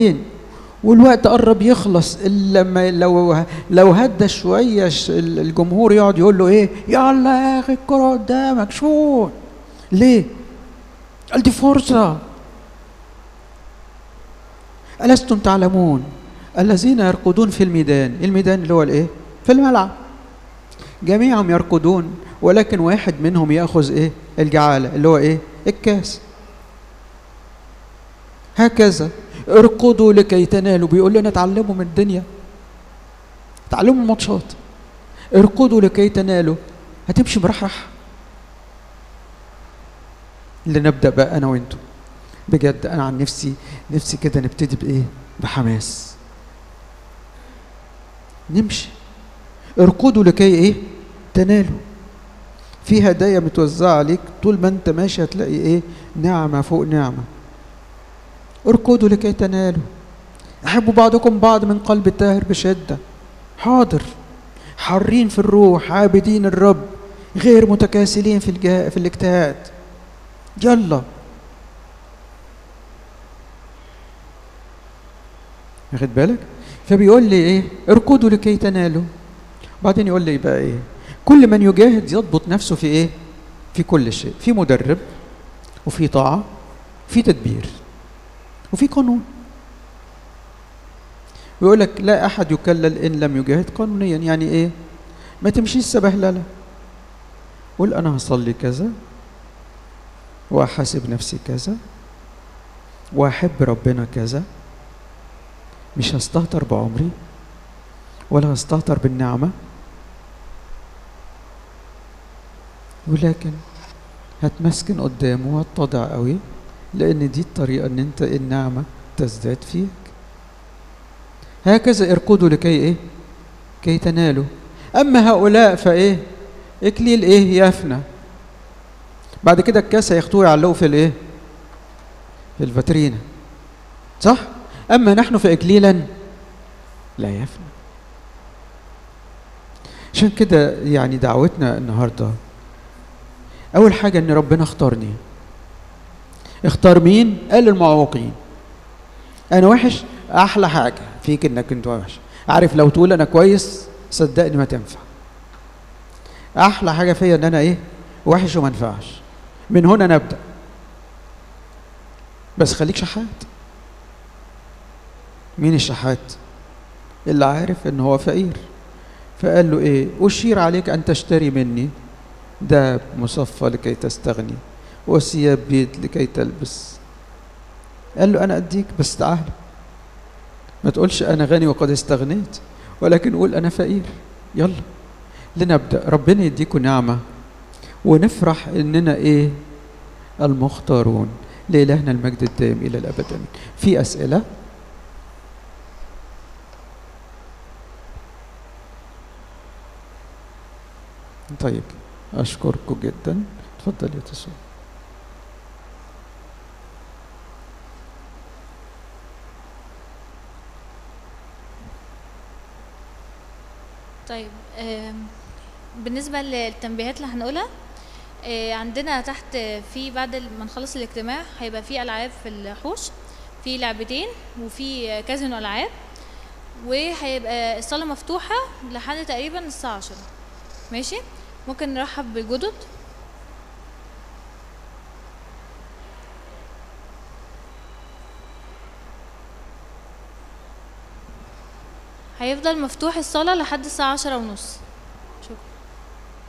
والوقت قرب يخلص لما لو لو هدى شويه ش- الجمهور يقعد يقول له ايه يلا يا اخي الكره قدامك شو ليه قال دي فرصه ألستم تعلمون الذين يرقدون في الميدان الميدان اللي هو الايه في الملعب جميعهم يرقدون ولكن واحد منهم ياخذ ايه الجعاله اللي هو ايه الكاس هكذا ارقدوا لكي تنالوا بيقول لنا اتعلموا من الدنيا اتعلموا من الماتشات ارقدوا لكي تنالوا هتمشي مرحرح لنبدا بقى انا وانتم بجد انا عن نفسي نفسي كده نبتدي بايه بحماس نمشي ارقدوا لكي ايه تنالوا في هدايا متوزعه عليك طول ما انت ماشي هتلاقي ايه نعمه فوق نعمه اركضوا لكي تنالوا احبوا بعضكم بعض من قلب الطاهر بشده حاضر حارين في الروح عابدين الرب غير متكاسلين في الجه... في الاجتهاد يلا واخد بالك فبيقول لي ايه اركضوا لكي تنالوا بعدين يقول لي بقى ايه كل من يجاهد يضبط نفسه في ايه في كل شيء في مدرب وفي طاعه في تدبير وفي قانون ويقول لك لا احد يكلل ان لم يجاهد قانونيا يعني ايه ما تمشيش سبهلله قول انا هصلي كذا واحاسب نفسي كذا واحب ربنا كذا مش هستهتر بعمري ولا هستهتر بالنعمه ولكن هتمسكن قدامه وهتضع قوي لان دي الطريقه ان انت النعمه تزداد فيك هكذا ارقدوا لكي ايه كي تنالوا اما هؤلاء فايه اكليل ايه يفنى بعد كده الكاس هياخدوه يعلقوا في الايه في الفاترينا صح اما نحن في اكليلا لا يفنى عشان كده يعني دعوتنا النهارده اول حاجه ان ربنا اختارني اختار مين قال المعوقين انا وحش احلى حاجه فيك انك انت وحش عارف لو تقول انا كويس صدقني ما تنفع احلى حاجه فيا ان انا ايه وحش وما ينفعش من هنا نبدا بس خليك شحات مين الشحات اللي عارف ان هو فقير فقال له ايه اشير عليك ان تشتري مني داب مصفى لكي تستغني وثياب بيض لكي تلبس قال له انا اديك بس تعال ما تقولش انا غني وقد استغنيت ولكن قول انا فقير يلا لنبدا ربنا يديكم نعمه ونفرح اننا ايه المختارون لالهنا المجد الدائم الى الابد امين في اسئله طيب اشكركم جدا اتفضل يا تسوع طيب آم، بالنسبة للتنبيهات اللي هنقولها آه، عندنا تحت في بعد ما نخلص الاجتماع هيبقى في ألعاب في الحوش في لعبتين وفي كازينو ألعاب وهيبقى الصالة مفتوحة لحد تقريبا الساعة عشرة ماشي ممكن نرحب بالجدد هيفضل مفتوح الصالة لحد الساعة عشرة ونص